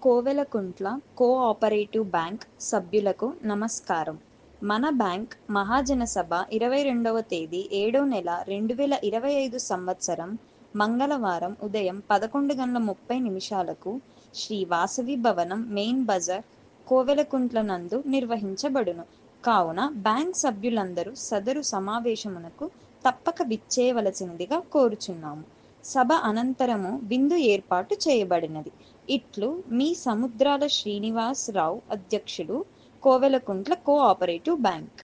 Kovelakuntla cooperative bank సభ్యులకు నమస్కారం మన బ్యాంక్ మహాజనసభ ఇరవై రెండవ తేదీ ఏడో నెల రెండు వేల ఇరవై ఐదు సంవత్సరం మంగళవారం ఉదయం పదకొండు గంటల ముప్పై నిమిషాలకు శ్రీ వాసవి భవనం మెయిన్ బజార్ కోవెలకుంట్ల నందు నిర్వహించబడును కావున బ్యాంక్ సభ్యులందరూ సదరు సమావేశమునకు తప్పక విచ్చేయవలసినదిగా కోరుచున్నాము సభ అనంతరము విందు ఏర్పాటు చేయబడినది ఇట్లు మీ సముద్రాల శ్రీనివాస్ రావు అధ్యక్షులు కోవెలకుంట్ల కోఆపరేటివ్ బ్యాంక్